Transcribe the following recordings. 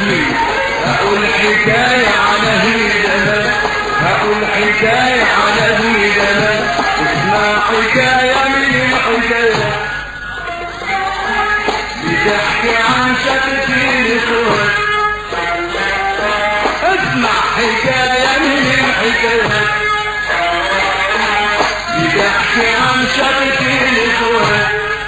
مني هقول حكاية على هي زمان هقول حكاية على هي زمان اسمع حكاية من الحكاية بتحكي عن شكل صور اسمع حكاية من الحكاية بتحكي عن شكل صور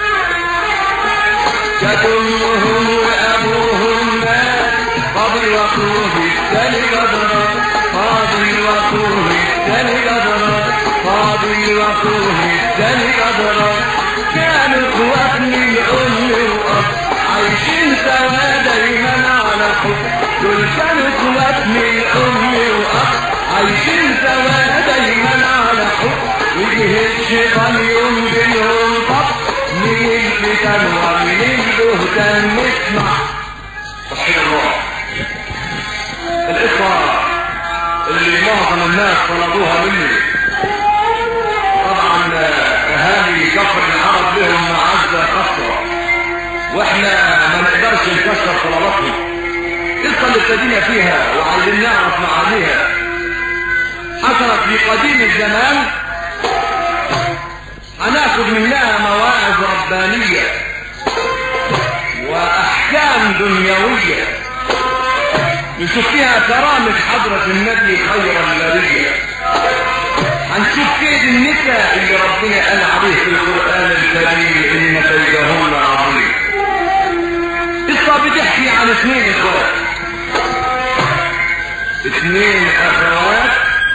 جت امهم وابوهم مات فاضل واخوه التاني قدرات فاضل واخوه التاني قدرات فاضل واخوه التاني قدرات كانوا اخوات من ام واب عايشين سوا دايما على حب دول كانوا اخوات من ام واب عايشين سوا دايما على حب وجه الشيطان يوم بينهم طب مين اللي كان ومين بهتان نسمع تحية الله القصة اللي معظم الناس طلبوها مني طبعا اهالي كفر العرب لهم معزة خاصة واحنا ما نقدرش نكسر طلباتهم القصة اللي ابتدينا فيها وعايزين نعرف معانيها حصلت في قديم الزمان هناخد منها مواعظ ربانية وأحكام دنيوية نشوف فيها كرامة حضرة النبي خير البرية هنشوف كيد النساء اللي ربنا قال عليه في القرآن الكريم إن كيدهن عظيم قصة بتحكي عن اثنين اخوات اثنين اخوات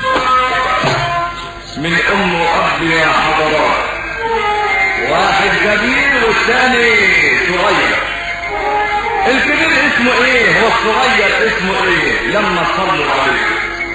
من ام واب يا حضرات واحد كبير والثاني صغير الكبير اسمه ايه هو الصغير اسمه ايه لما صلوا عليه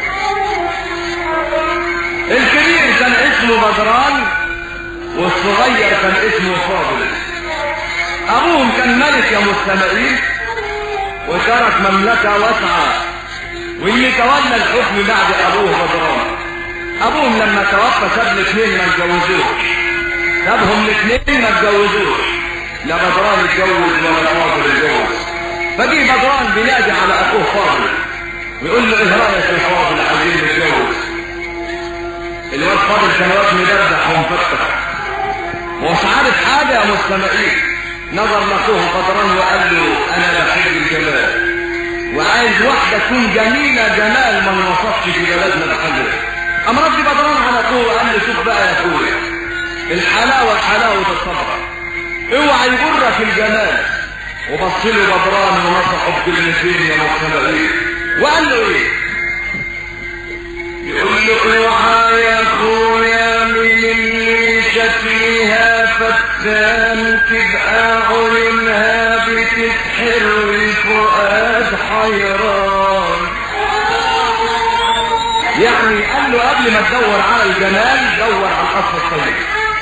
الكبير كان اسمه بدران والصغير كان اسمه فاضل ابوهم كان ملك يا مستمعين وترك مملكة واسعة واللي تولى الحكم بعد ابوه بدران ابوهم لما توفى ساب الاثنين ما اتجوزوش سابهم الاثنين ما اتجوزوش لا بدران اتجوز ولا فاضل اتجوز فجي بدران بينادي على اخوه فاضل ويقول له ايه رايك يا فاضل عايزين نتجوز الواد فاضل كان واد مدردح ومفتح ومش عارف حاجه يا مستمعين نظر لاخوه بدران وقال له انا بحب الجمال وعايز واحده تكون جميله جمال ما نوصفش في بلدنا بحاجه قام رد بدران على اخوه وقال له شوف بقى يا اخويا الحلاوه حلاوه الصبر اوعى يغرك الجمال وبص له بدران ونصحه بكلمتين يا مستمعين وقال له ايه يقول له اوعى يا اخويا من اللي شكلها فتان تبقى عيونها بتسحر والفؤاد حيران يعني قال له قبل ما تدور على الجمال دور على الاصل الطيب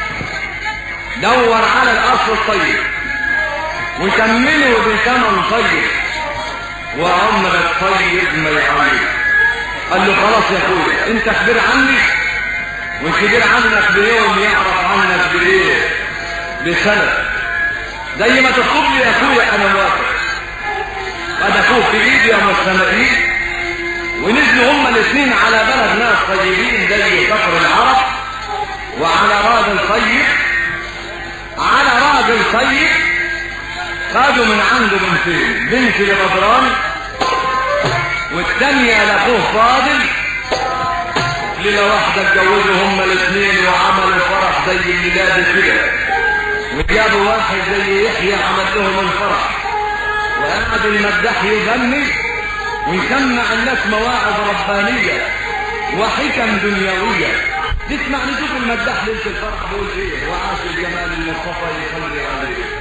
دور على الاصل الطيب وكمله بثمن طيب وعمر الطيب ما يعيب قال له خلاص يا اخويا انت كبير عني وكبير عنك بيوم يعرف عنك بايه بسنة زي ما تطلب لي يا اخويا انا موافق قد اخوك في ايدي يا مستمعين ونزلوا هما الاثنين على بلد ناس طيبين زي كفر العرب وعلى راجل طيب على راجل طيب خدوا من عنده بنتين بنت لبدران والثانية لاخوه فاضل ليلة واحدة اتجوزوا هما الاثنين وعملوا فرح زي الميلاد كده وجابوا واحد زي يحيى عمل لهم الفرح وقعد المداح يغني ويسمع الناس مواعظ ربانية وحكم دنيوية تسمع نشوف المداح ليلة الفرح بيقول ايه وعاش الجمال المصطفى يصلي عليه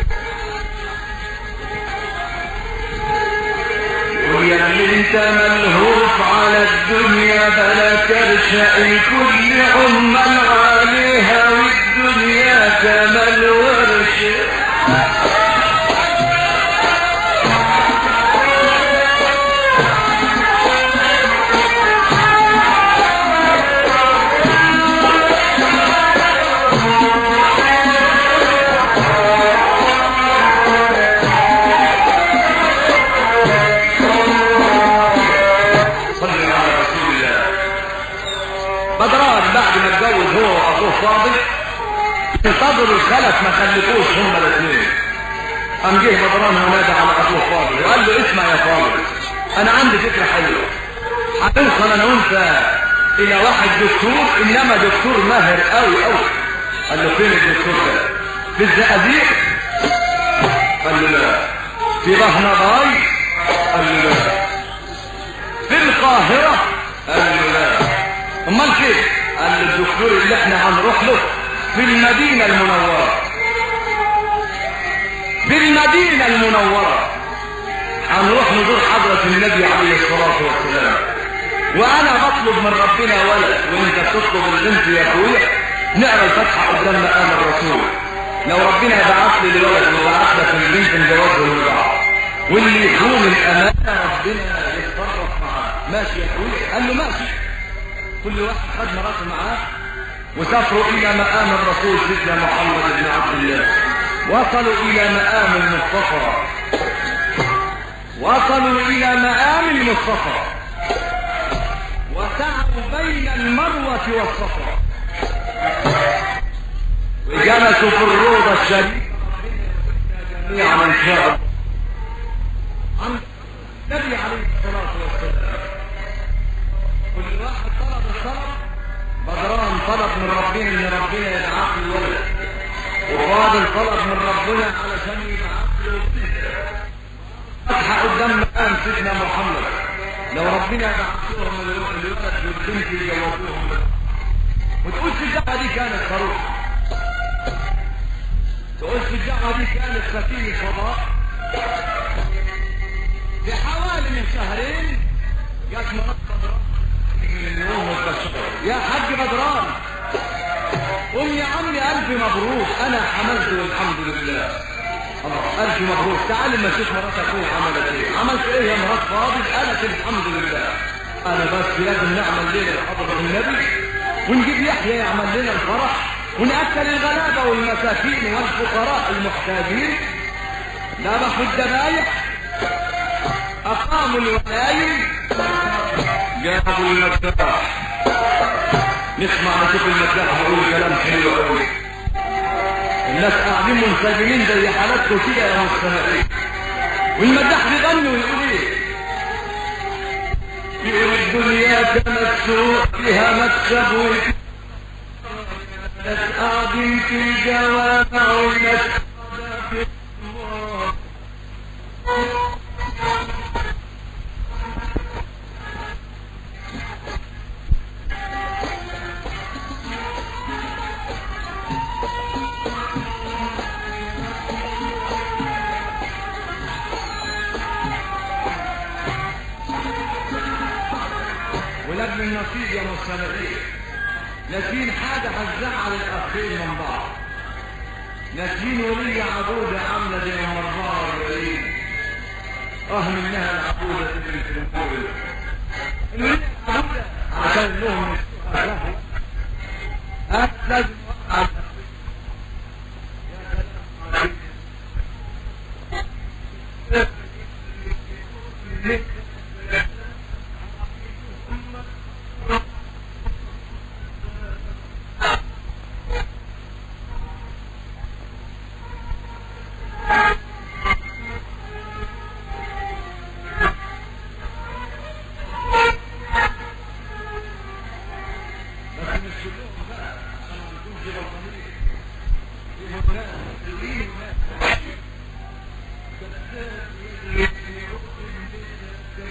ويا اللي انت ملهوف على الدنيا بلا ترشق الكل عمال عليها والدنيا كما الورش بدران بعد ما اتجوز هو واخوه فاضل انتظروا الخلف ما خلفوش هما الاثنين قام جه بدران ونادى على اخوه فاضل وقال له اسمع يا فاضل انا عندي فكره حلوه هنوصل انا وانت الى واحد دكتور انما دكتور ماهر قوي قوي قال له فين الدكتور ده في الزقازيق قال له لا في بهنضاي قال له لا في القاهرة قال له لا امال كده قال له الدكتور اللي احنا هنروح له في المدينة المنورة في المدينة المنورة هنروح نزور حضرة النبي عليه الصلاة والسلام وانا بطلب من ربنا ولد وانت بتطلب البنت يا اخويا نقرا الفاتحه قدام مقام الرسول لو ربنا بعت لي الولد وبعت لك البنت نجوزه لبعض واللي يخون الامانه ربنا يتصرف معاه ماشي يا اخويا قال له ماشي كل واحد خد مراته معاه وسافروا الى مقام الرسول سيدنا محمد بن عبد الله وصلوا الى مقام المصطفى وصلوا الى مقام المصطفى وسعوا بين المروة والصفا وجلسوا في الروضة الشريفة جميعا ان شاء الله عن النبي عليه الصلاة والسلام كل واحد طلب الطلب بدران طلب من ربنا ان ربنا يبعث له ولد وفاضل طلب من ربنا علشان يبعث له فتحة قدام مقام سيدنا محمد لو ربنا بعثوهم الولد والبنت يجوزوهم وتقول في الدعوة دي كانت خروف تقول في الدعوة دي كانت سفينة فضاء في حوالي من شهرين جت مرات بدران من اليوم والبشر يا حاج بدران قوم يا عمي ألف مبروك أنا حملت والحمد لله الله ألف مبروك تعال ما تشوف مرات أخوي عملت إيه عملت إيه يا مرات فاضل قالت الحمد لله أنا بس لازم نعمل ليلة حضرة النبي ونجيب يحيى يعمل لنا الفرح ونأكل الغلابة والمساكين والفقراء المحتاجين ذبحوا الذبايح أقاموا الولايم جابوا المداح نسمع نشوف المداح بيقول كلام حلو قوي الناس قاعدين منسجمين زي حالاتكم كده يا مستمعين والمداح بيغني ويقول ايه يقول الدنيا كمسوق فيها مكسب ناس قاعدين في الجوامع وناس في الصور. ولجل النصيب يا مستمعين ناسين حاجة هتزعل الأخين من بعض ناسين ولي عبودة عاملة زي مرضار الوليد اه منها العبودة تجري في الأمور الولي عبودة عشان لهم أه لازم أوقع بس مش كلهم بقى عشان ما نكونش غلطانين فيهم ناس فيهم ناس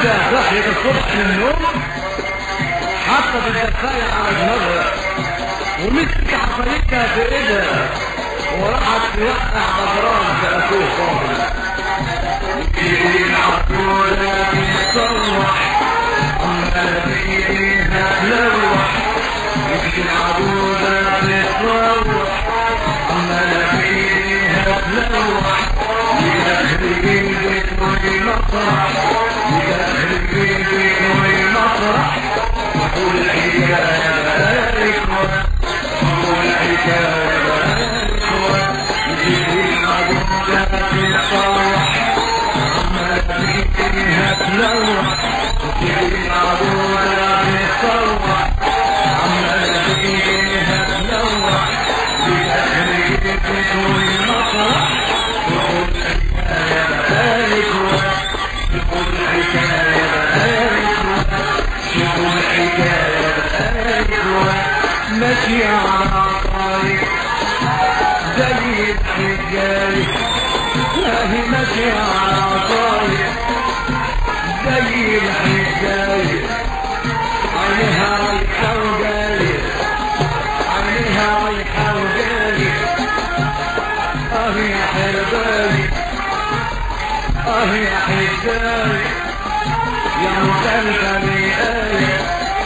واحدة صحيت الصبح من النوم حطت الدفاية على دماغها ومسك حصيتها في ايدها وراحت توقع بدران في اخوه فاضل العقولة بتصلح عمال فيها تلوح يمكن العقولة بتصلح عمال فيها تلوح يدخل البيت والمطرح يدخل البيت والمطرح يقول الحكاية باركوا يقول الحكاية باركوا يجيب العقولة بتصلح فيها تلوح وفي العبورة بتصوح عمال فيها تلوح بأهل البيت والمطرح يقول الحكاية بارك يقول الحكاية بارك يقول الحكاية بارك ماشي على طريق زي الحجاج هي ماشي على طريق زي الحجاج عينها رايحة وجاية عينها رايحة وجاية اه يا حرباية اه يا حجاج يا مسلسل الآية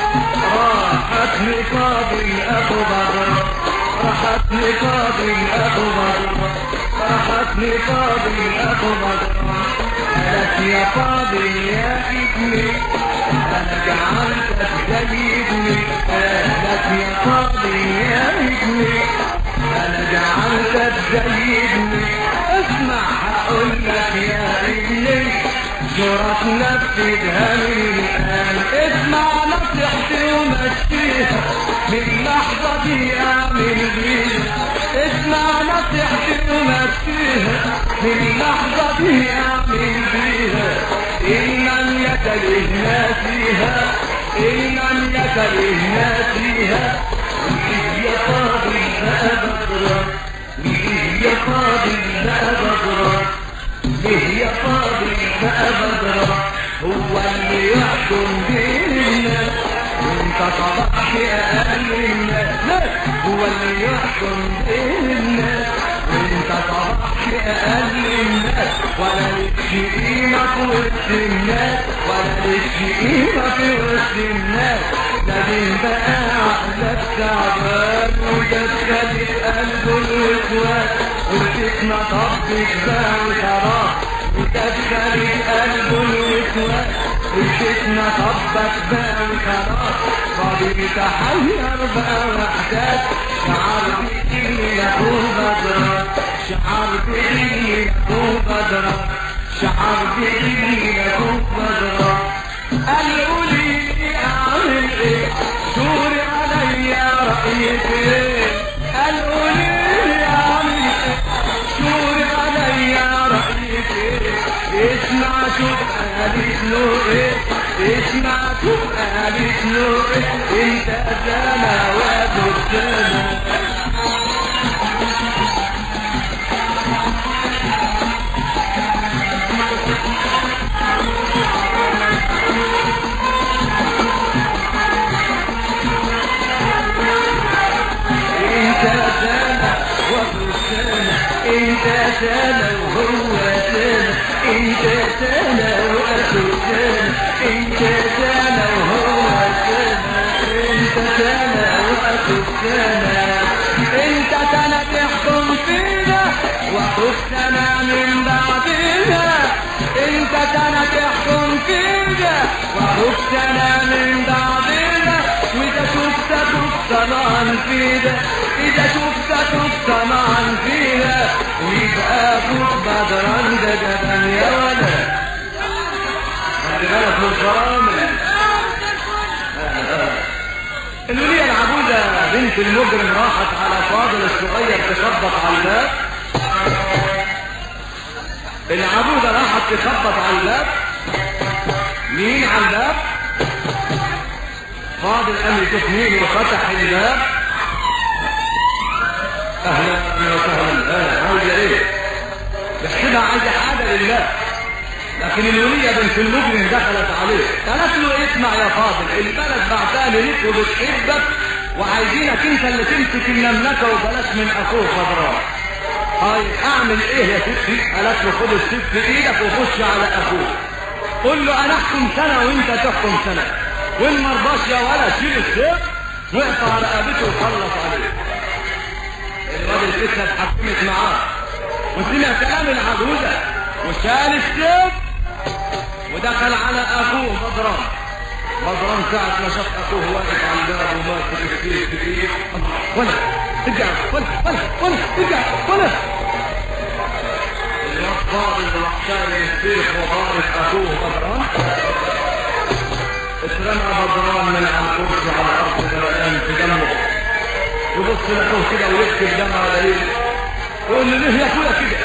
راحت نقابي أبو بدر راحت نقابي أبو بدر راحت نقابي أبو بدر قالت يا قاضي يا ابني أنا جعلتك زي ابني قالت يا قاضي يا ابني أنا جعلتك زي ابني اسمع هقول لك يا ابني صورة نفذها من الآن اسمع نصيحتي ومشيها من لحظة دي أعمل بيها اسمع نصيحتي ومشيها من لحظة دي أعمل بيها إن لم يتلهنا فيها إن لم يتلهنا فيها وإذ يا قاضي بقى بكرة وإذ يا قاضي بقى بكرة ليه يا قاضي بقى بدرة هو اللي يحكم بيننا وانت صبحت اقل الناس لا هو اللي يحكم بيننا وانت صبحت اقل الناس ولا لك قيمة في وسط الناس ولا لك قيمة في وسط الناس لكن بقى عقلك تعبان وجسدك قلبه الوسواس والفتنة طبك بقى وخلاص وتدخل قلبه الوسواس الفتنة طبك بقى وخلاص فاضي تحير بقى وحدات شعر بإني له بدرة شعر بإني له بدرة شعر بإني له بدرة قالوا لي أعمل إيه دوري عليا رأيك إيه قالوا لي أعمل إيه دوري عليا رأيك إيه اسمع شوف قالت له إيه اسمع شوف قالت له إيه أنت سنة وأبو سنة انت سنة وابو سنة انت سنة وهو سنة انت سنة وابو سنة انت سنة وهو سنة انت سنة وابو سنة انت سنة تحكم فينا واخوك سنة من بعدنا انت سنة تحكم فينا واخوك سنة من بعدنا واذا شفت شفت طمعا فينا اذا شفت شفت طمعا فيها ويبقى ابوك بدران ده جبل يا ولد خلي بالك من الفرامل الولية العجوزة بنت المجرم راحت على فاضل الصغير تخبط على الباب العجوزة راحت تخبط على الباب مين على الباب فاضل قام يشوف مين وفتح الباب اهلا وسهلا اهلا عاوزة ايه يحسبها عايزة حاجة لله لكن الولية بنت المجرم دخلت عليه قالت له اسمع يا فاضل البلد بعتاني ليك وبتحبك وعايزينك انت اللي تمسك المملكة وبلاش من اخوه فضران طيب اعمل ايه يا ستي قالت له خد السيف في ايدك وخش على اخوه قول له انا احكم سنة وانت تحكم سنة وان مرضاش يا ولا شيل السيف واقطع رقبته وخلص عليه الراجل لسه اتحكمت معاه وسمع كلام العجوزة وشال السيف ودخل على اخوه بدران بدران ساعة ما شاف اخوه واقف على الباب وماسك السيف في ايده ولا ارجع ولا ولا ولا ارجع ولا الواد راح شايل السيف وضارب اخوه بدران اترمى بدران من على الكرسي على الارض غرقان في دمه يبص لاخوه كده ويبكي الدم على ايده يقول له ليه يا اخويا كده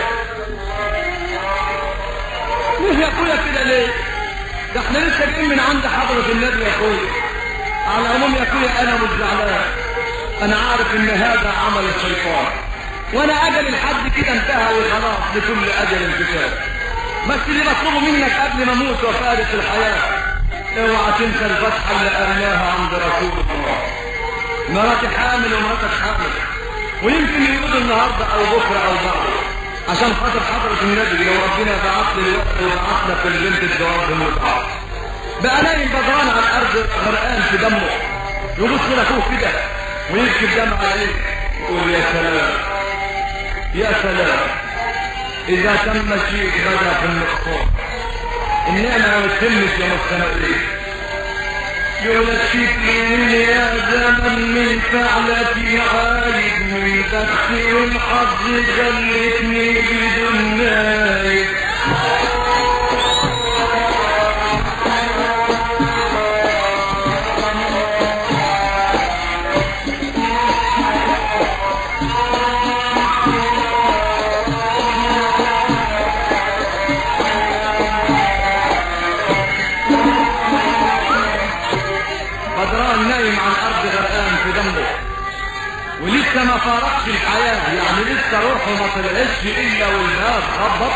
ليه يا اخويا كده ليه ده احنا لسه جايين من عند حضرة النبي يا اخويا على العموم يا اخويا انا مش زعلان انا عارف ان هذا عمل الشيطان وانا اجل الحد كده انتهى وخلاص لكل اجل كتاب بس اللي بطلبه منك قبل ما اموت وفارق الحياه اوعى تنسى الفتحه اللي قرناها عند رسول الله مراتي حامل ومراتك حامل ويمكن يقولوا النهارده او بكره او بعده عشان خاطر حضرة النبي لو ربنا بعت لي الوقت وبعت لك البنت الجواز المتعة بقى نايم بدران على الارض غرقان في دمه يبص لاخوه كده ويبكي الدم عليه يقول يا سلام يا سلام اذا تم شيء بدا في النقصان النعمة ما بتتمش يا مستمعين ينشف لي يا زمن من فعلتي عايد من بختي والحظ خلتني بدون نايد بدران نايم على الارض غرقان في دمه ولسه ما فارقش الحياة يعني لسه روحه ما طلعتش الا والباب خبط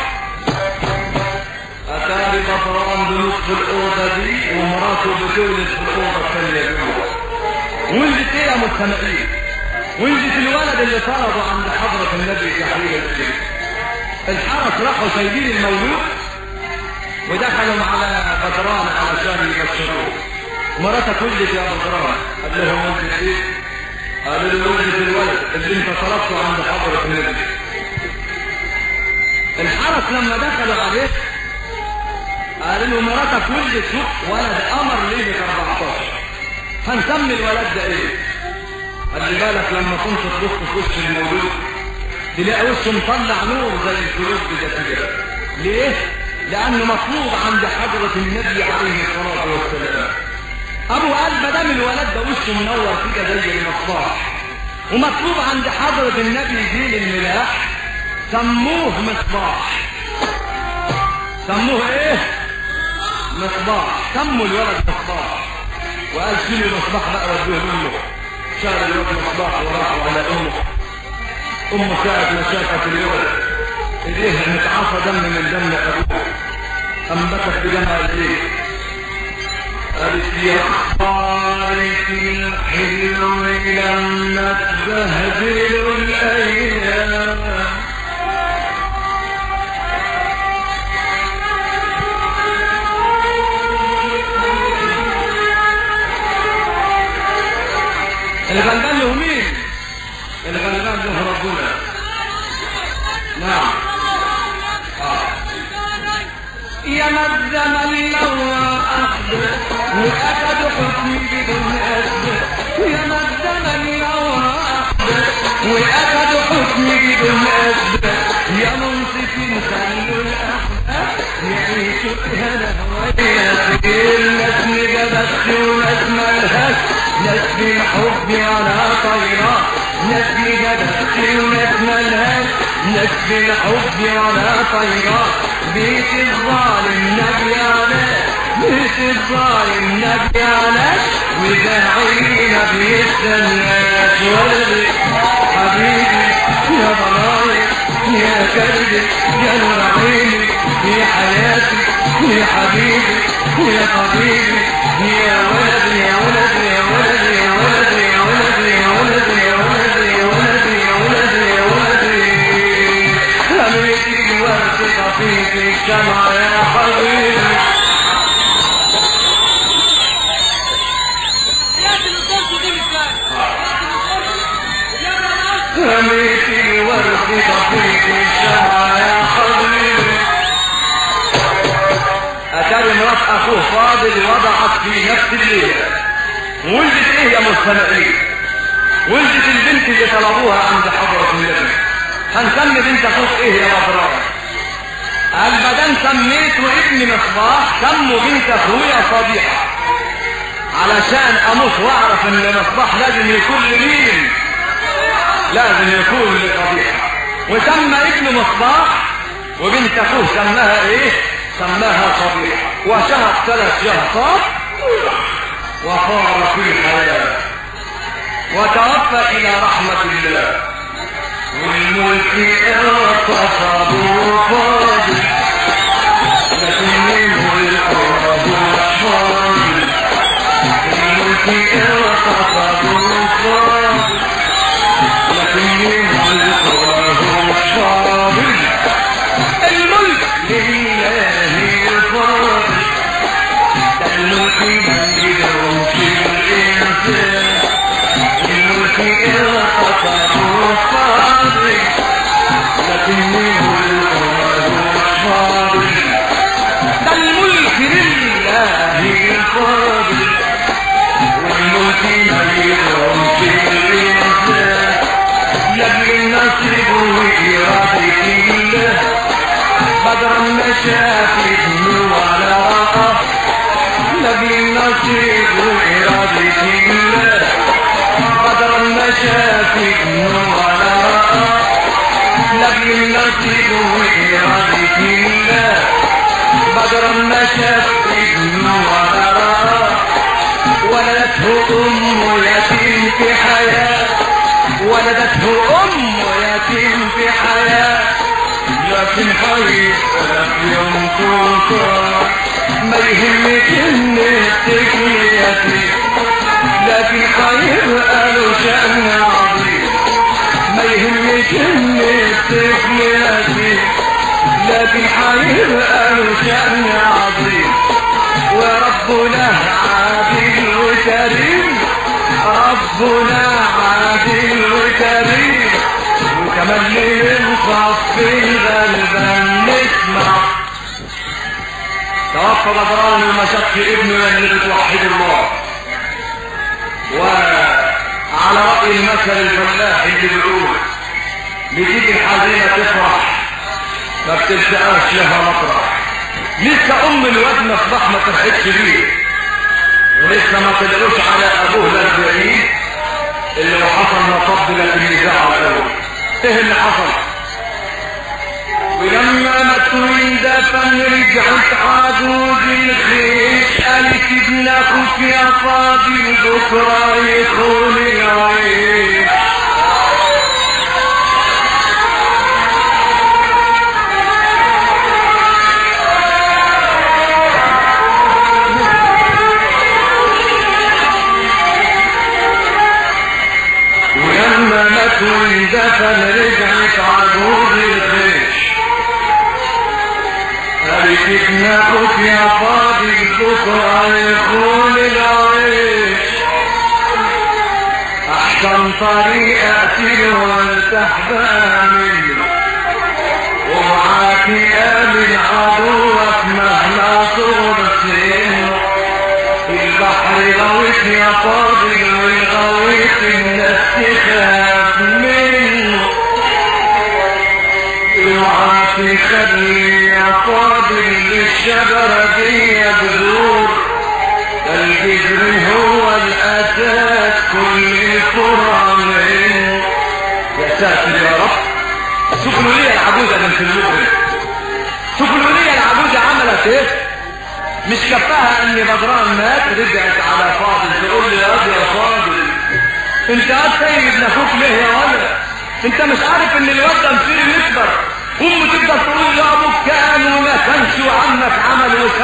اتاري بدران بنصف الاوضة دي ومراته بتولد في الاوضة الثانية جوه ولدت ايه يا مستمعين ولدت الولد اللي طلبه عند حضرة النبي تحليل الدين الحرس راحوا سايبين المولود ودخلوا على بدران علشان يبشروه مراتك ولدت يا بدران قال لهم ولدت ايه قالوا له ولدت الولد اللي انت طلبته عند حضرة النبي الحرس لما دخلوا عليه قالوا له مراتك ولدت شوف ولد قمر ليلة 14 هنسمي الولد ده ايه خلي بالك لما كنت تبص في وش المولود تلاقي وشه مطلع نور زي الكلوب ده كده ليه؟ لأنه مطلوب عند حضرة النبي عليه الصلاة والسلام أبو قال ما دام الولد ده وشه منور كده زي المصباح ومطلوب عند حضرة النبي جيل الملاح سموه مصباح سموه ايه؟ مصباح سموا الولد مصباح وقال شيلوا المصباح بقى ودوه لامه شال الولد مصباح وراحوا على امه امه ساعة ما شافت الولد ايديه متعصى دم من دم ابوه انبتت بدمها ايديه قالت يا اخبارك الحلو لما تبهدلوا الايام الغلبان له مين الغلبان له ربنا نعم آه. يا ما الزمن لو أحدث وأخذ حكمي بدون أسباب يا ما الزمن لو أحدث وأخذ حكمي بدون أسباب يا منصف خلوا الأحباب يعيشوا الهنا ويا ناس نجبت وناس ملهاش ناس بالحب على طيران ناس نجبت وناس ملهاش ناس بالحب على طيران بيت الظالم نبي على بيت الظالم نبي على وداعينا بيستناك ولدي حبيبي يا ضلايا يا كلبي يا نور عيني في حياتي يا حبيبي يا حبيبي يا ولد يا ولد يا ولد يا ولد يا ولد يا ولد يا ولد يا ولد يا ولد يا ولد رميت الورد طفيت الشمع يا حبيبي رميت الورد طفيت الشمع يا حبيبي اتاري مرات اخوه فاضل وضعت في نفس الليله ولدت ايه يا مستمعين ولدت البنت اللي طلبوها عند حضرة النبي هنسمي بنت اخوك ايه يا مبرار قال بدل سميته ابن مصباح سموا بنت اخويا صبيحة علشان اموت واعرف ان مصباح لازم يكون لمين لازم يكون لصبيحة وسمى ابن مصباح وبنت اخوه سماها ايه سماها صبيحة وشهد ثلاث شهطات وصار في الحياة وتوفى الى رحمة الله والملك اغتصبوا فاضل لكن منه الأرض فاضل الملك اغتصبوا فاضل لكن منه الأرض فاضل الملك لله فاضل ده الملك بيدهم في الإنسان الملك اغتصبوا فاضل لكن منه الأرض فاضل ده الملك لله الفاضل والملك بيدهم في الإنسان لأجل النصيب وإرادة الله بدر المشاكل ولا رأى لأجل النصيب وإرادة الله بدر المشاكل ولا رأى لأجل النصيب وإرادة الله بدر المشاكل ولا رأى ولدته أم يتيم في حياة ولدته أم يتيم في حياة لكن حي ولم ينطق ما يهمك ان تكون يتيم لكن هيبقى له شأن عظيم ما يهمك ان تكون يتيم لكن هيبقى له شأن عظيم وربنا عادل وكريم ربنا عادل وكريم وكمان اللي ينصف في الغلبان نسمع توفى بدران ومشق ابنه اللي بتوحد الله وعلى رأي المثل الفلاح اللي بيقول بتيجي الحزينة تفرح ما بتلتقاش لها مطرح لسه ام الواد مصباح ما فرحتش بيه ولسه ما طلعوش على ابوه الاربعين اللي هو حصل مصب لكن يزعل الاول ايه اللي حصل ولما ماتوا دفن رجعت عجوز الخيش قالت ابن اخوك يا فاضل بكره يخون العيش ولما ماتوا دفن رجعت عجوز الخيش قالت ابن اخوك يا فاضل بكره يخون العيش احسن طريقة اقتل وارتاح بقى منه ومعاك امن عدوك مهما ترسل البحر غويت يا فاضل والغويت الناس تخاف منه اوعى تخلي يا فاضل للشجرة دي بذور الجذر هو الأساس كل فرع منه يا ساتر يا رب شوفوا لي العجوزه بنت المجرم شوفوا لي العجوزه عملت ايه مش كفاها ان بدران مات رجعت على فاضل تقول لي يا ابني يا فاضل انت قاعد سايب ابن اخوك ليه يا ولد انت مش عارف ان الواد ده مصير يكبر امه تفضل تقول له ابوك كان وما كانش وعمك عمل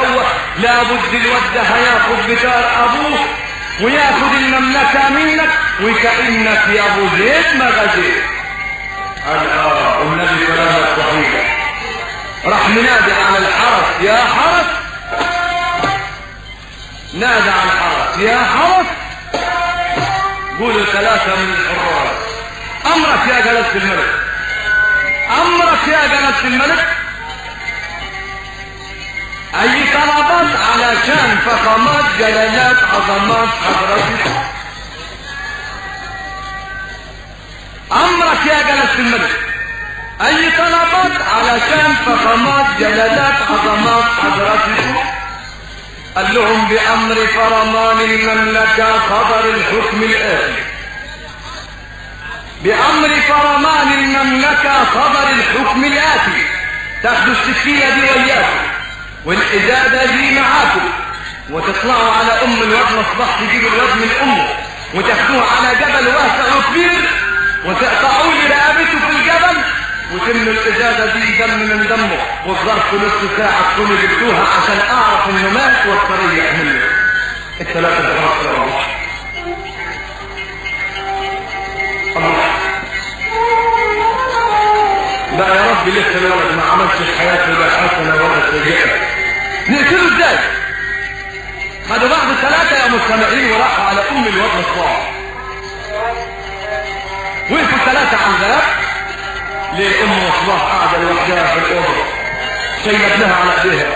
لابد الواد ده هياخد بتار ابوه وياخد المملكة منك وكأنك يا ابو زيد ما غزيت قال اه النبي كلامك صحيح راح منادي على الحرس يا حرس نادى على الحرس يا حرس قولوا ثلاثة من الحراس امرك يا جلالة الملك امرك يا جلالة الملك اي طلبات علشان فخامات جلالات عظمات حضرتك امرك يا جلالة الملك اي طلبات علشان فخامات جلالات عظمات حضرتك قال لهم بامر فرمان المملكة خبر الحكم الاتي بامر فرمان المملكة خبر الحكم الاتي تاخدوا السكينة دي وياكم والإزادة دي معاكم وتطلعوا على أم الواد مصباح تجيبوا الواد من أمه وتاخدوه على جبل واسع وكبير وتقطعوا لي رقبته في الجبل وتملوا الإزازة دي دم من دمه وظرف نص ساعة تكونوا جبتوها عشان أعرف إنه مات واستريح منه الثلاثة الحرس الله الله بقى يا رب لسه الولد ما عملش في حياته لا حسنة ولا سيئة نقتله ازاي؟ خدوا بعض الثلاثة يا مستمعين وراحوا على أم الواد مصباح وقفوا الثلاثة على الباب ليه أم مصباح قاعدة لوحدها في الأوضة شايلة ابنها على إيديها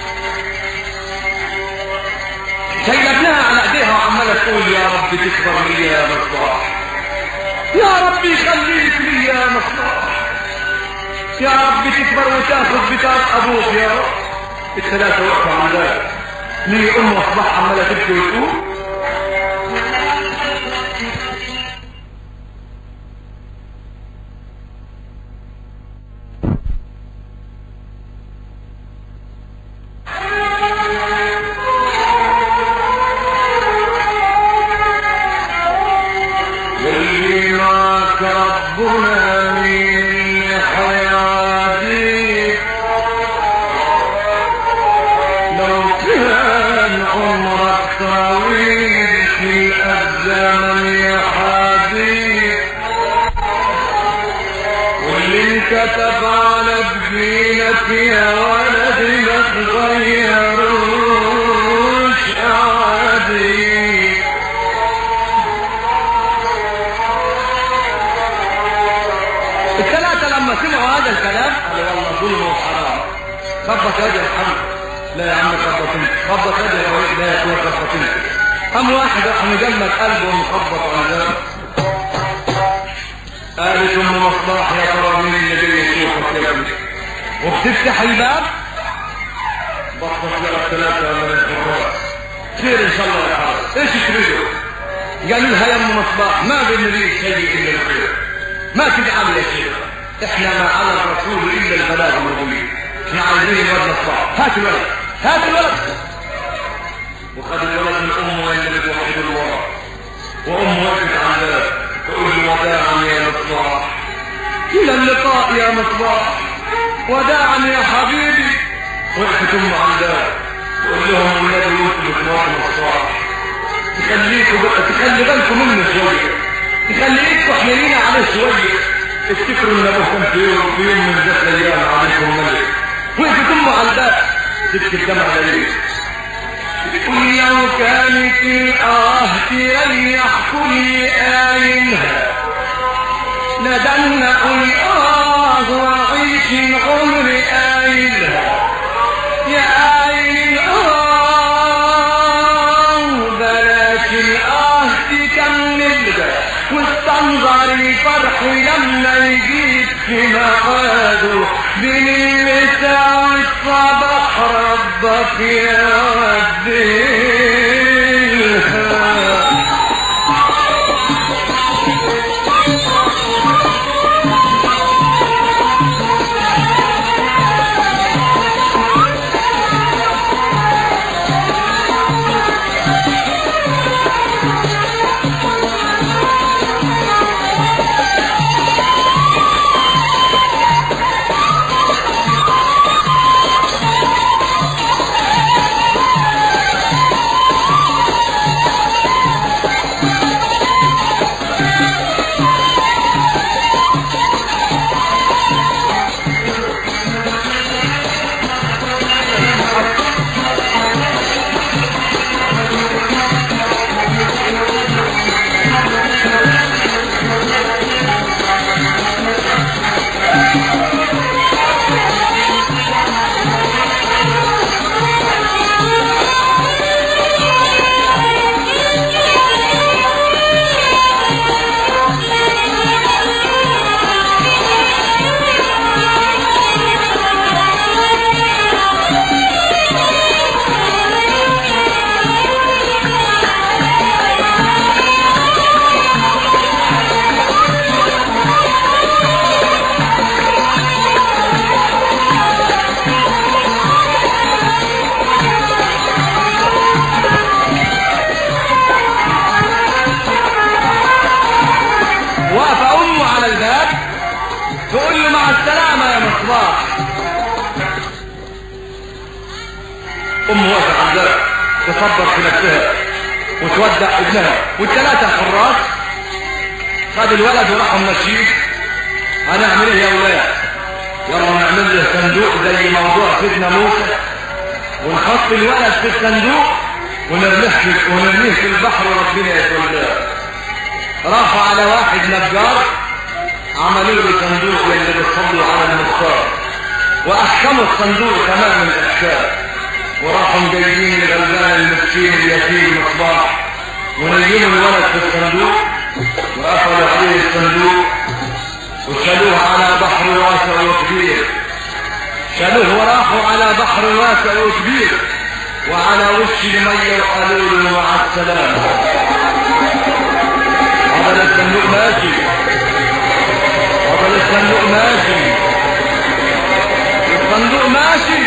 شايلة ابنها على إيديها وعمالة تقول يا رب تكبر لي يا مصباح يا رب يخليك لي يا مصباح يا رب تكبر وتاخذ بتاع ابوك يا رب الثلاثة وقفوا على ذلك ليه ام اصبح عمالة تبكي وتقول واللي معك ربنا من حياتي لو كان عمرك طويل في الزمن يا حبيب واللي انكتب على جبينك يا ولدي ما تغيروش عادي الثلاثة لما سمعوا هذا الكلام قالوا والله ظلم وحرام خبط يد الحمد لا يا عم خبط انت خبط يد الحمد لا يا اخويا خبط انت قام واحد راح مجمد قلبه ومخبط على ذلك قالت ام مصباح يا ترى مين اللي جاي يشوفك يا ابني وبتفتح الباب بصت لها الثلاثة من الحراس خير ان شاء الله يا حارس ايش تريدوا قالوا لها يا ام مصباح ما بنريد شيء الا الخير ما تجعل يا شيخ احنا ما على الرسول الا البلاغ المبين احنا عايزين الولد مصباح هات الولد هات الولد وخد الولد من امه واللي بتوحد الله وامه وقفت على الباب تقول له وداعا يا مصباح الى اللقاء يا مصباح وداعا يا حبيبي وقفت امه على الباب تقول لهم النبي يوسف بن مصباح تخليكوا بقى تخلي بالكم منه شويه تخليكوا حنينين عليه شويه افتكروا ان ابوه كان في يوم في يوم من ذات الايام عليكم ملك وقفت امه على الباب تبكي الدمع ليه قل لو كانت الآه تريح كل آينها ندمنا قل آه وعيش العمر آينها يا آين آه بلاش الآه تكملها واستنظر الفرح لما يجيك في ميعاده بين المساء والصباح ربك يوديها ام واقفه على الباب تصبر في نفسها وتودع ابنها والثلاثه حراس خد الولد وراحوا ماشيين هنعمل ايه يا ولاد يلا نعمل له صندوق زي موضوع سيدنا موسى ونحط الولد في الصندوق ونرميه في ونرميه في البحر وربنا يتولاه راحوا على واحد نجار عملوا له صندوق اللي بيصلوا على المختار واحكموا الصندوق تمام الاحكام وراحوا جايبين الغلبان المسكين اليتيم مصباح ونيموا الولد في الصندوق وقفلوا عليه الصندوق وشالوه على بحر واسع وكبير شالوه وراحوا على بحر واسع وكبير وعلى وش المية وقالوا له مع السلامة فضل الصندوق ماشي فضل الصندوق ماشي الصندوق ماشي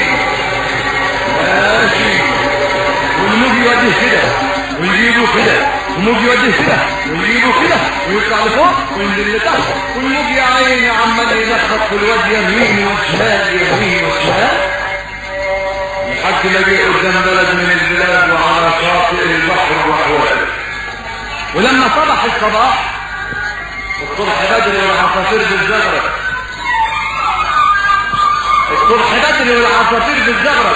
ماشي والموج يوديه كده ويجيبه كده والموج يوديه كده ويجيبه كده ويطلع لفوق وينزل لتحت والموج يا عيني عمال يلخبط في الواد يمين وشمال يمين وشمال لحد ما جه قدام بلد من البلاد وعلى شاطئ البحر وحواله ولما صبح الصباح الصبح بدري والعصافير بالزغرة الصبح بدري والعصافير بالزغرة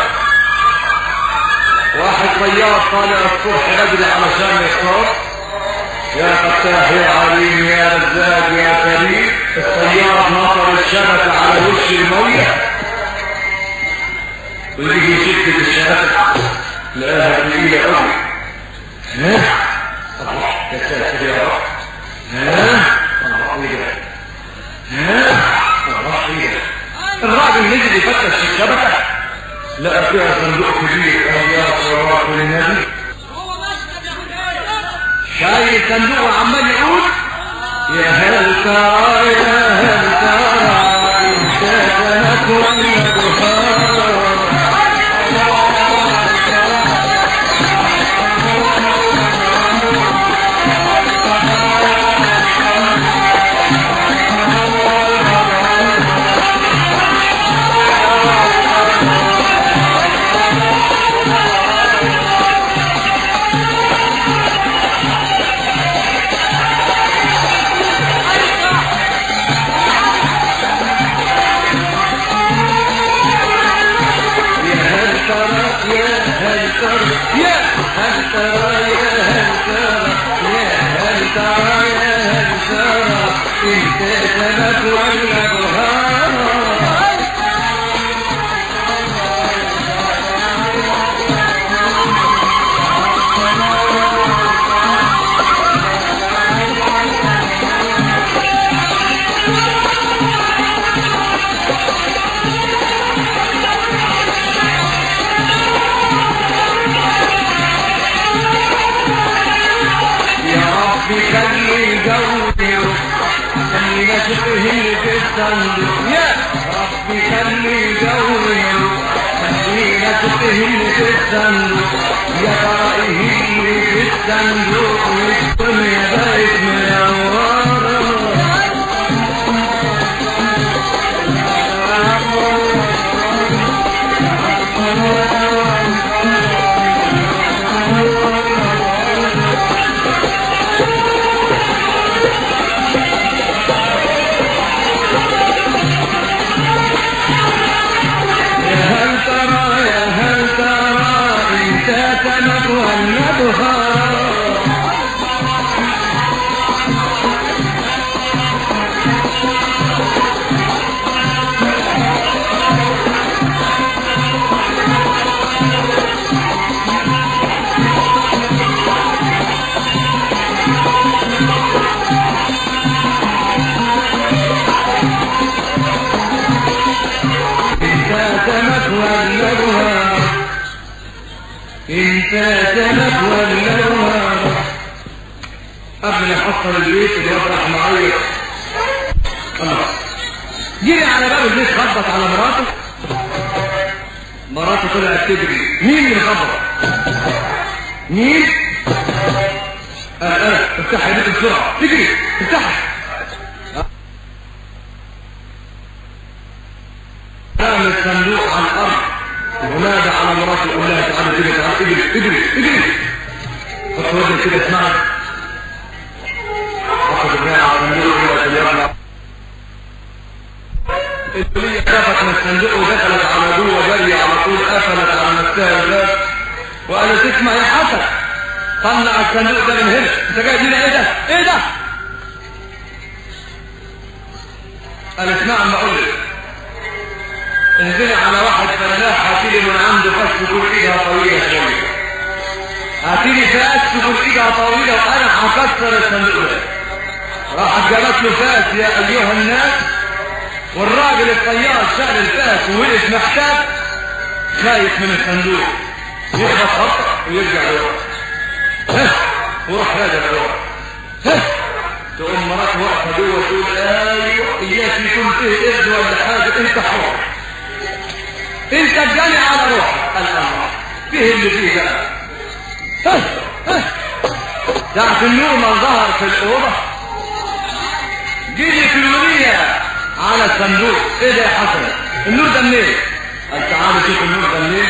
واحد طيار طالع الصبح بدري علشان يصطاد يا فتاح يا عليم يا رزاق يا كريم الطيار نطر الشبكة على وش المية ويجي يشد الشبكة لقاها تقيلة قوي ها الله يا ساتر يا رب ها الله ايه ها الله ايه الراجل نزل يفتش في الشبكة لقى فيها صندوق كبير قال يا صلاة النبي شايل الصندوق وعمال يقول يا هل ترى يا هل ترى انت كانت ولا بخار يا هل ترى يا هل ترى يا هل ترى يا هل ترى يا هل ترى يا هل ترى انت سمك ولا بهار يا رب خلي جودي خلي شبهي في الصندوق يا رب خلي جودي خلي شبهي في الصندوق يا ترى يهمني في الصندوق والدنيا بقت منورة يا هل ترى يا هل ترى انت سمك ولا بخار انت سمك ولا بخار انت سمك ولا بخار قبل ما يحصل البيت الواد راح معيط الله جري على باب البيت خبط على مراته مراته طلعت تجري مين اللي خبط مين انا انا افتح البيت بسرعه تجري افتحها رمى الصندوق على الارض ونادى على مراته يقول لها تعالى كده تعالى اجري اجري اجري حط وجهك كده اسمعي حط دماغها على الصندوق كده في اليمنى الولية خافت من الصندوق ودخلت على جوه جري على طول قفلت على نفسها الباب وقالت اسمع يا حسن طلع الصندوق ده من هنا انت جاي هنا ايه ده ايه ده قال اسمع ما اقول لك انزلي على واحد فلاح هاتيلي من عنده فاس تكون ايدها طويله شويه هاتيلي فاس تكون ايدها طويله وانا هكسر الصندوق ده راحت جابت له فاس يا ايها الناس والراجل الطيار شال الفاس ووقف محتاج خايف من الصندوق يخبط خبطه ويرجع لورا ها وراح راجع لورا ها تقوم مراته واقفه جوه تقول ايوه اياك يكون فيه ابن ولا حاجه انت حر انت الجاني على روحك الامر فيه اللي فيه بقى ها ها ساعة النور ما ظهر في الأوضة جيلي في الولية على الصندوق ايه ده يا حسن النور ده منين قال تعالوا شوف النور ده منين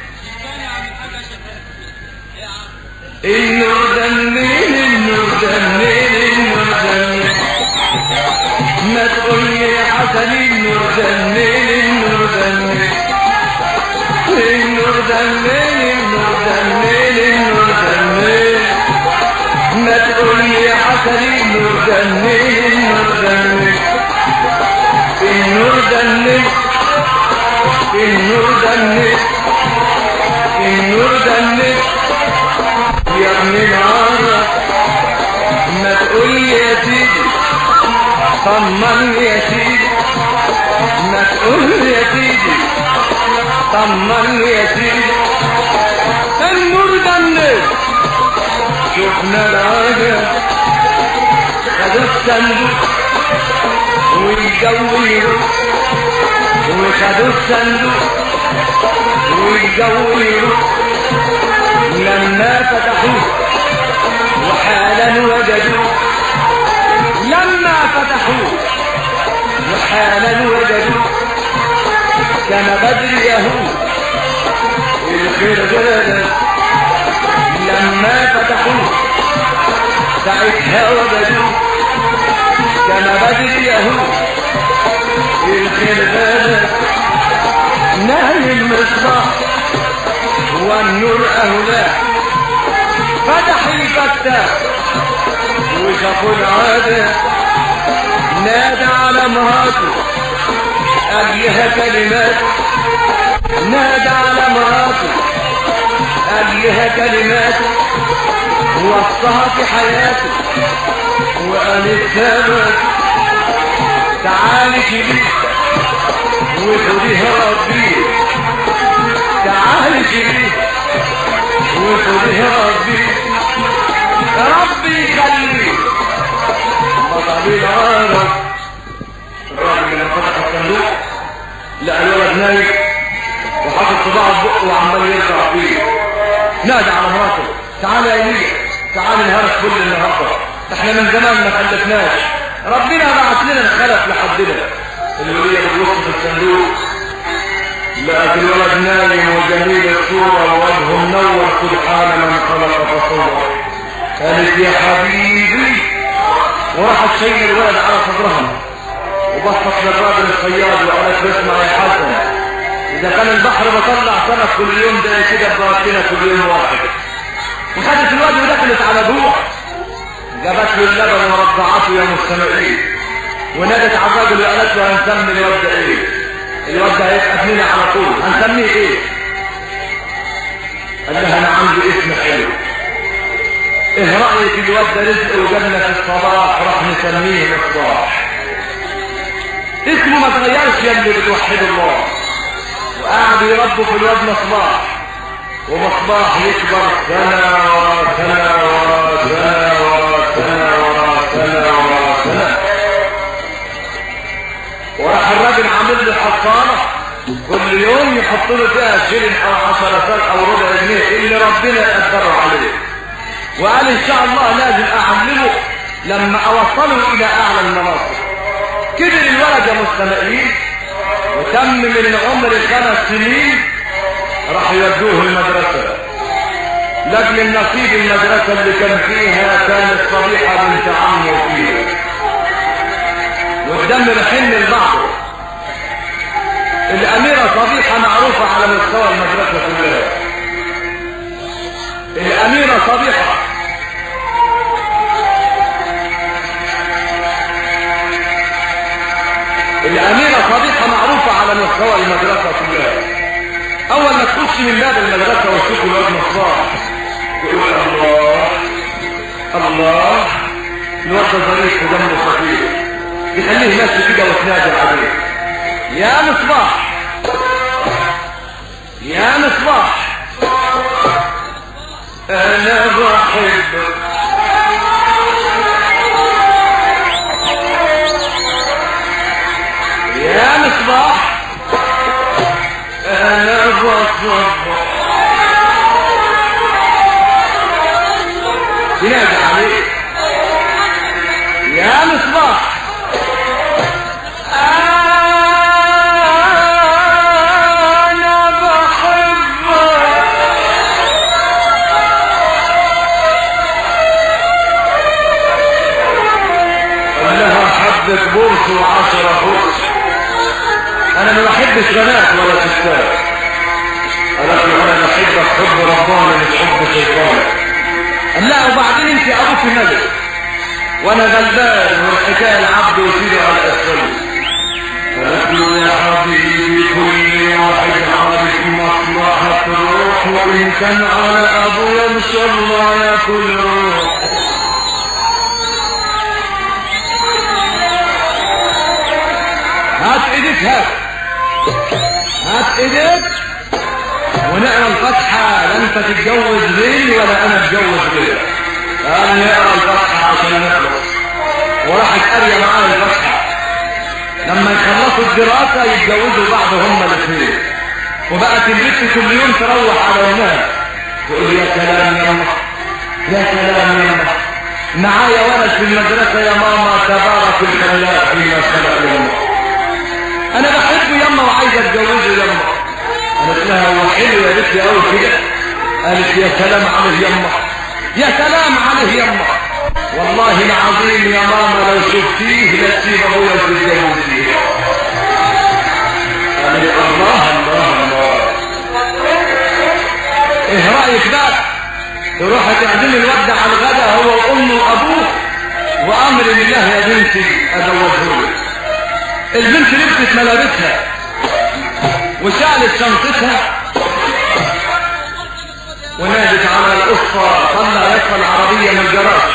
النور ده منين النور ده منين النور ده منين ما تقول لي يا حسن النور ده منين النور ده منين النور ده منين النور ده منين النور ده منين ما تقول لي يا حسن النور ده منين النور ده منين النور ده منين النور ده منين النور ده منين يا ابن العرب ما تقول لي يا سيدي طمني يا سيدي ما تقول لي يا سيدي طمني يا سيدي النور ده منين شفنا العجب خدوا الصندوق والجو يروح وخدوا الصندوق والجو يروح لما فتحوه وحالا وجدوه لما فتحوه وحالا وجدوه كما بدر يهود الخير غدا لما فتحوه ساعتها وجدوه كما بدر يهود الخير غدا نهي المصباح والنور أهداه فتح الفتاح وشافوا العادة نادى على مراته أجلها كلمات نادى على مراته أجلها كلمات وصها في حياته وقال الثابت تعالي كبير وخديها ربي تعالي كبير وخديها ربي ربي يخليك بطل العرب الراجل لما فتح الصندوق لقى الولد نايم وحاطط صباعه في بقه وعمال يرجع فيه نادى على مراته تعالى يا ليا تعالى نهارك كل النهارده احنا من زمان ما خلفناش ربنا بعت لنا الخلف لحدنا الولية بتبص في الصندوق لقت الولد نايم وجميل الصورة ووجهه منور سبحان من خلق فصور قالت يا حبيبي وراحت شايله الولد على صدرها وبصت للراجل الصياد وقالت له اسمع يا حسن اذا كان البحر بطلع سمك كل يوم ده كده بوقتنا كل يوم واحد وخدت الولد ودخلت على جوع جابت له اللبن ورضعته يا مستمعين ونادت على الراجل وقالت له هنسمي الواد ده ايه الواد ده هيبقى فينا على طول هنسميه ايه قال لها انا عندي اسم حلو ايه رايك الواد ده رزق وجبنا في الصباح راح نسميه مصباح اسمه ما تغيرش يا اللي بتوحد الله وقعد يربوا في الواد مصباح ومصباح يكبر سنة ورا سنة ورا سنة ورا سنة ورا سنة ورا سنة وراح الراجل عامل له حصانة كل يوم يحط له فيها شيرين او عشرة سنة او ربع جنيه اللي ربنا يقدره عليه وقال ان شاء الله لازم اعلمه لما اوصله الى اعلى المناصب كبر الولد يا مستمعين وتم من العمر خمس سنين راح يودوه المدرسة لاجل النصيب المدرسة اللي كان فيها كانت صبيحة بنت عمه فيها والدم بحن لبعضه الأميرة صبيحة معروفة على مستوى المدرسة كلها الأميرة صبيحة الأميرة صبيحة معروفة على مستوى المدرسة كلها أول ما تخش من باب المدرسة وتشوف الواد مصباح تقول الله الله الواد ده ظريف ودمه خفيف يخليه ماشي كده وتنادي عليه يا مصباح يا مصباح انا بحبك يا مصباح انا بصبح ينادي عليه يا مصباح انا بحبك قال لها حبك بورس وعشرة بورس انا ما بحبش بنات ولا ستات قالت له انا بحبك حب رباني مش حب شيطاني قال لا وبعدين انت ابوك ملك وانا غلبان والحكايه العبد وسيدي على الاسفل قالت له يا حبيبي كل واحد عارف مصلحة روح وإن كان على أبويا إن شاء الله ياكل روح هات ايدك هات هات ايدك ونقرا الفاتحة لا انت تتجوز غيري ولا انا اتجوز غيرك قال نقرا الفاتحة عشان نخلص وراحت قارية معاه الفاتحة لما يخلصوا الدراسة يتجوزوا بعض هما الاثنين وبقت البنت كل يوم تروح على يومها تقول يا سلام يا ماما يا سلام يا ماما معايا ولد في المدرسة يا ماما تبارك الخلاق فيما خلق يا ماما انا بحبه يما وعايز اتجوزه يما قالت لها هو حلو يا بنتي قوي كده قالت يا سلام عليه يما يا سلام عليه يما والله العظيم يا ماما لو شفتيه لا تسيب ابويا تتجوزيه قالت الله الله الله ايه رايك بقى تروح تعزم الواد على الغدا هو وامه وابوه وامر لله يا بنتي ازوجه لك البنت لبست ملابسها وشالت شنطتها ونادت على القصة طلع يدفع العربية من الجراج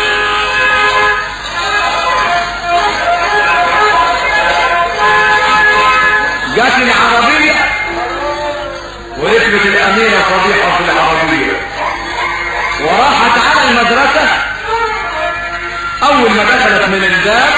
جات العربية وركبت الأميرة صبيحة في العربية وراحت على المدرسة أول ما دخلت من الباب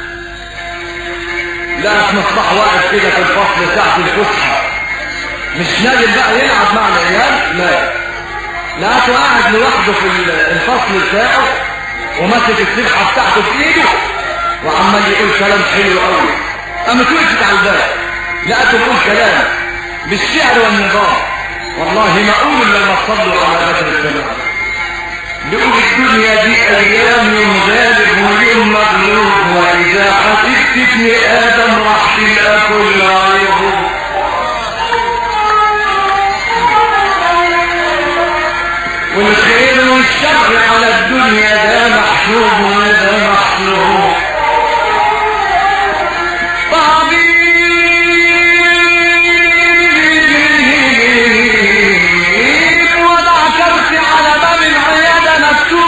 لقت مصباح واقف كده في الفصل تحت الفسحة مش نازل بقى يلعب مع العيال لا لقيته قاعد لوحده في الفصل بتاعه وماسك السبحة بتاعته في ايده وعمال يقول كلام حلو قوي قامت وقفت على الباب لقيته بيقول كلام بالشعر والنظام والله ما اقول الا لما تصلوا على بدر السماء بيقول الدنيا دي ايام يوم غالب ويوم مغلوب واذا حسبت ابن ادم راح تلقى كل عيوب والخير والشر على الدنيا ده محسوب وده محسوب طبيب وضع كرسي على باب العيادة مكتوب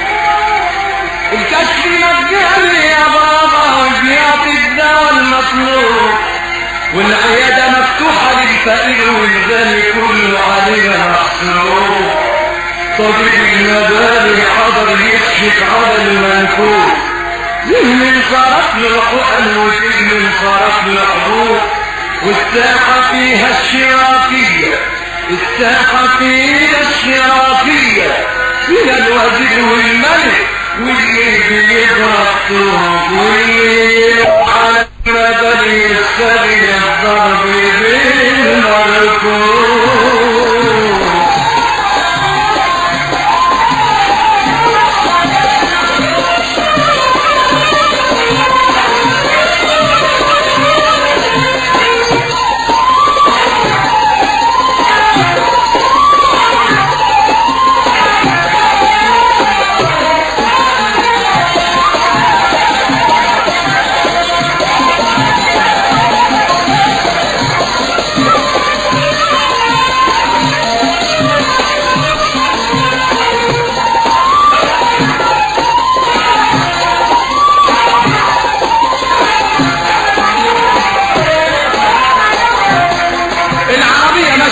الكشف مجاني يا بابا وزيادة الدواء المطلوب والعيادة مفتوحة للفقير والغني كله عليها محسوب طبيب المبالي حضر يكشف على المنكوب ذهن صارت له حقن وسجن صارت له حبوب والساحة فيها الشراكية الساحة فيها الشراكية فيها الوزير والملك واللي بيضرب طوب واللي على المبالي يستبين الضرب بالمركوب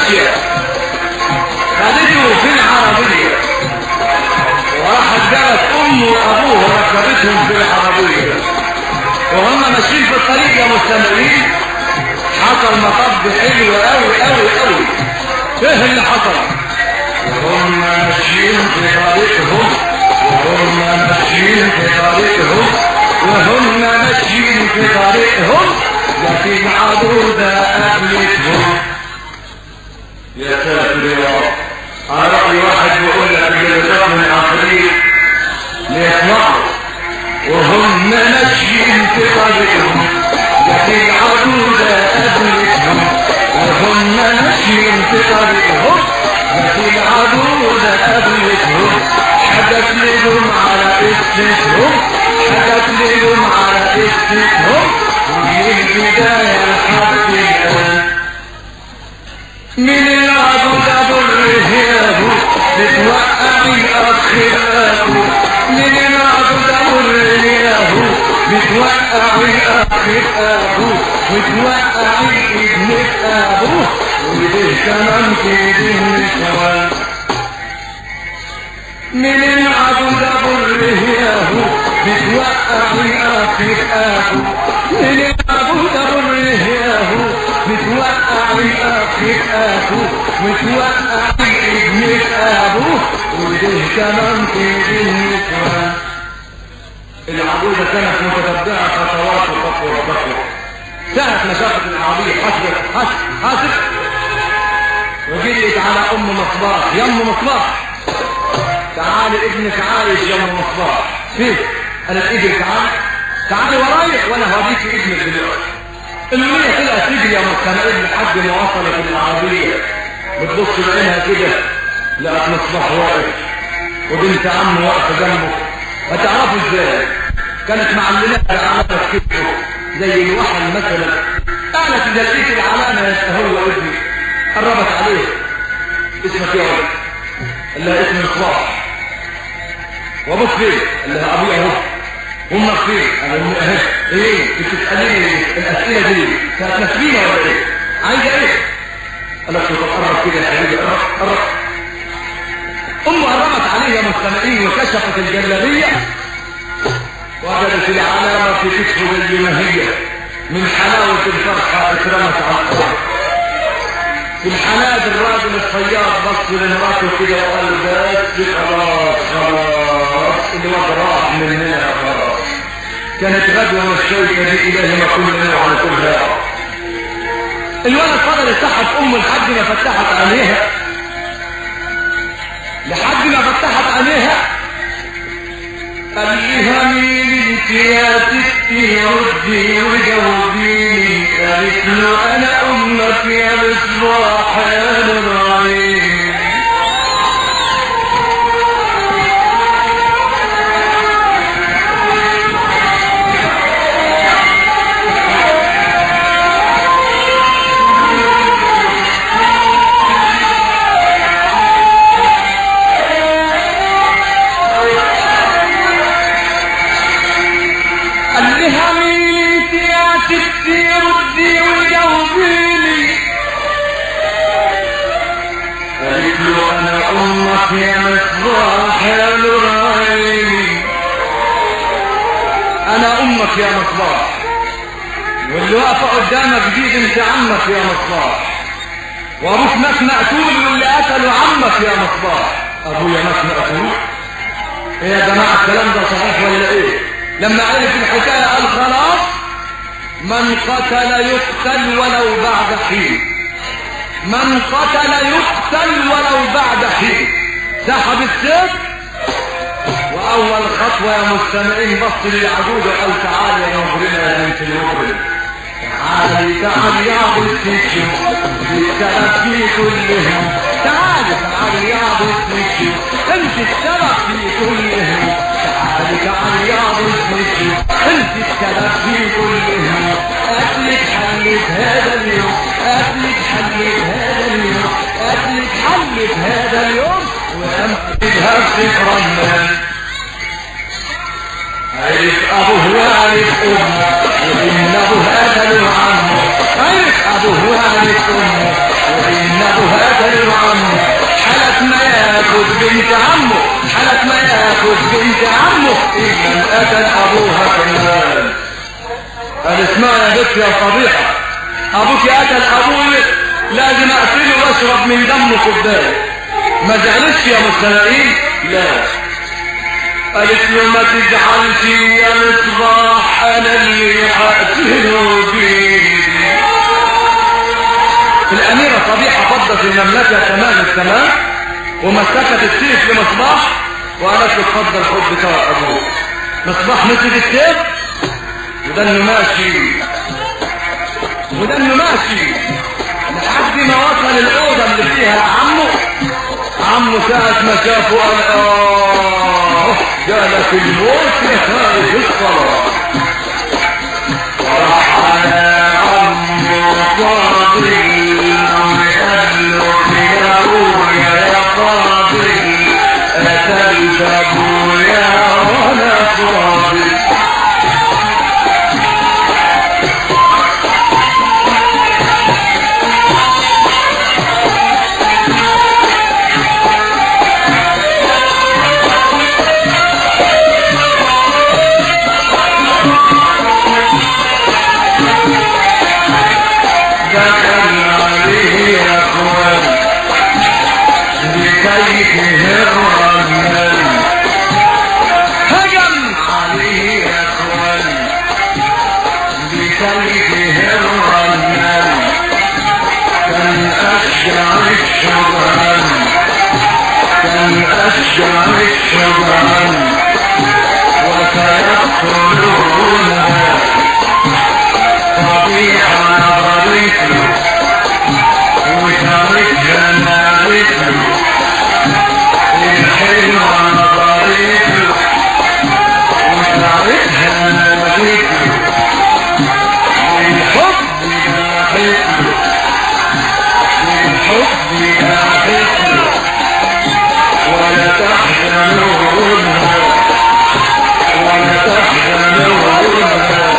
ماشية خدته في العربية وراحت جابت امه وابوه وركبتهم في العربية وهم ماشيين في الطريق يا مستمعين حصل مطب حلو قوي قوي قوي ايه اللي حصل وهم ماشيين في طريقهم وهم ماشيين في طريقهم وهم ماشيين في طريقهم لكن عبودة قابلتهم يا ساتر يا رب على رأي واحد بيقول لك اللي من الآخرين ليسمعوا وهم ماشيين في طريقهم لكن عبودة قابلتهم وهم ماشيين في طريقهم لكن عبودة قابلتهم حدث لهم على اسمهم حدث لهم على اسمهم من البداية لحد الآن من العبد ابو الرهاب بتوقع الاخلاق من العبد ابو الرهاب بتوقع الاخلاق وتوقع ابن ابوه وده كمان كده نسوان من العبد ابو الرهاب بتوقع الاخلاق من العبد ابو الرهاب بتوقع الاخ ابوه وتوقع ابن ابوه وده كمان كده النسوان العبودة كانت متتبعة خطوات وخطوة وخطوة ساعة ما شافت العربية حسبت حسب حسب وجريت على ام مصباح يا ام مصباح تعالي ابنك عايش يا ام مصباح فين انا في ايدي تعالي تعالي ورايا وانا هوريك ابنك دلوقتي المية طلعت تجري يا مستمعين لحد ما وصلت العربية بتبص بعينها كده لقت مصباح واقف وبنت عمه واقفة جنبه هتعرفوا ازاي كانت معلمة علامة كتفه زي الوحل مثلا قالت اذا لقيت العلامة هو ابني قربت عليه اسمك يا ولد قال لها اسمي مصباح وابوك فين؟ قال لها ابويا اهو امك فين؟ انا امي اهي ايه انت بتساليني الاسئله دي كانت مسكينه ولا ايه؟ عايزه ايه؟ قالت له طب قرب كده يا حبيبي قرب قرب امه قربت عليه يا مستمعين وكشفت الجلابيه وجدت العلامه في كتفه زي ما هي من حلاوه الفرحه اترمت على الارض في الحناد الراجل الصياد بص لمراته كده وقال بس خلاص خلاص الواد راح مننا خلاص كانت غدوة والشوكة دي إلهي ما كنا على كلها الولد فضل يفتحها في أمه لحد ما فتحت عينيها لحد ما فتحت عينيها قال لها مين انت يا ستي ردي وجاوبيني قالت له انا امك يا مصباح يا نور عيني قال لها مين انت يا ستي ردي وجاوبيني قالت له انا امك يا مصباح يا نور عيني انا امك يا مصباح واللي واقفه قدامك دي بنت عمك يا مصباح وابوك مات مقتول واللي قتلوا عمك يا مصباح ابويا مات مقتول ايه يا جماعه الكلام ده صحيح ولا ايه لما عرف الحكايه قال خلاص من قتل يقتل ولو بعد حين من قتل يقتل ولو بعد حين سحب السيف واول خطوه يا مستمعين بص للعجوز وقال تعالى يا مجرمه يا بنت المجرم تعالي تعالي يا بنت الشيخ السبب في كلهم تعالي تعالي يا بنت الشيخ انت السبب في كلهم تعالي تعالي يا بنت الشيخ انت السبب في كلهم قتلك حلت هذا اليوم قتلك حلت هذا اليوم قتلك حلت هذا اليوم وامسكها بفكر الناس عرف ابوه وعرف امه وان ابوه قتل عمه عرف ابوه وعرف امه وان ابوه ياخد بنت عمه حالك ما ياخد بنت عمه إلا من قتل أبوها كمان قال اسمع يا بنت يا فضيحة أبوك قتل أبوي لازم أقتله وأشرب من دمه كوباية ما زعلتش يا مستمعين لا قالت له ما تزعلش يا مصباح انا اللي هقتله بيدي الاميرة صبيحة فضت المملكة تمام التمام ومسكت السيف لمصباح وقالت له اتفضل خد بتاع ابوك مصباح مسك السيف وده انه ماشي وده انه ماشي لحد ما وصل الاوضه اللي فيها عمه عمه ساعة ما شافه قال اه جالك الموت يا خارج الصلاة وراح على عمه فاضل وقال له يا ابويا يا فاضل قتلت ابويا وانا فاضل دخل عليه يا اخوان بكيفه الرنان هجم عليه يا اخوان بكيفه الرنان كان اشجع الشجران كان اشجع الشجران وسيقتلونها طبيعة نظرته وشاركها نارته الحلوة نظرته وشاركها نارته والحب ناحته والحب ناحته ولا تحزنونها ولا تحزنونها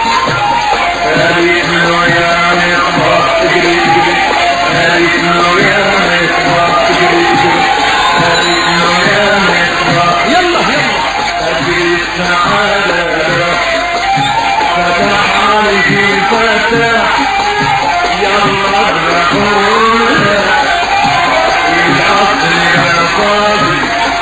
قالت له يا مصباح اجري اجري قالت له يا مصباح اجري اجري قالت له يا مصباح يلا يلا اجري السعادة فتح عليك الفتح يلا الرحولة العصر يا فاضي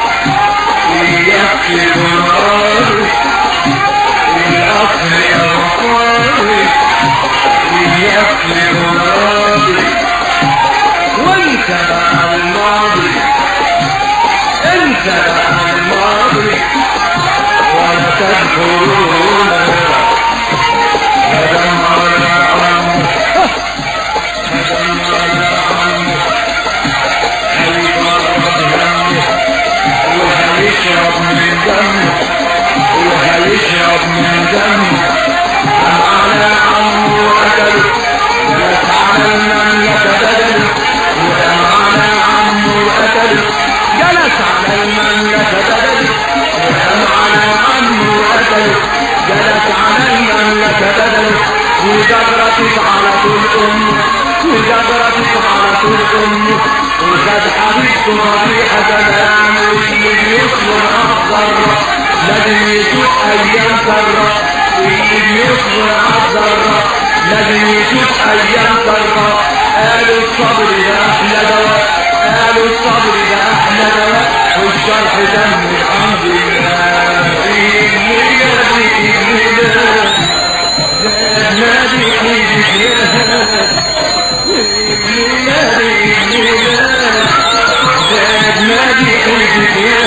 ويكفي النار العصر يا فاضي ويكفي النار وانت بقى الماضي انت بقى الماضي ولا تذكرون فدم على عمك فدم على عمك هيضرب همك وهيشرب من دمك وهيشرب من دمك قام على عمه وقتله جلس على المملكة بدله وقام على عمه وقتله جلس على المملكة بدله وقام على عمه وقتله جلس على المملكة بدله وجبرتك على طول أمه وجبرتك على طول أمه وخد حبيبته صريحة زمان واللي بيصبر أفضل لازم يشوف أيام سرة واللي بيصبر أفضل لازم يشوف أيام سرة قالوا الصبر ده أحلى دواء قالوا الصبر ده أحلى دواء والشرح دم الحمد لله نادي نادي نادي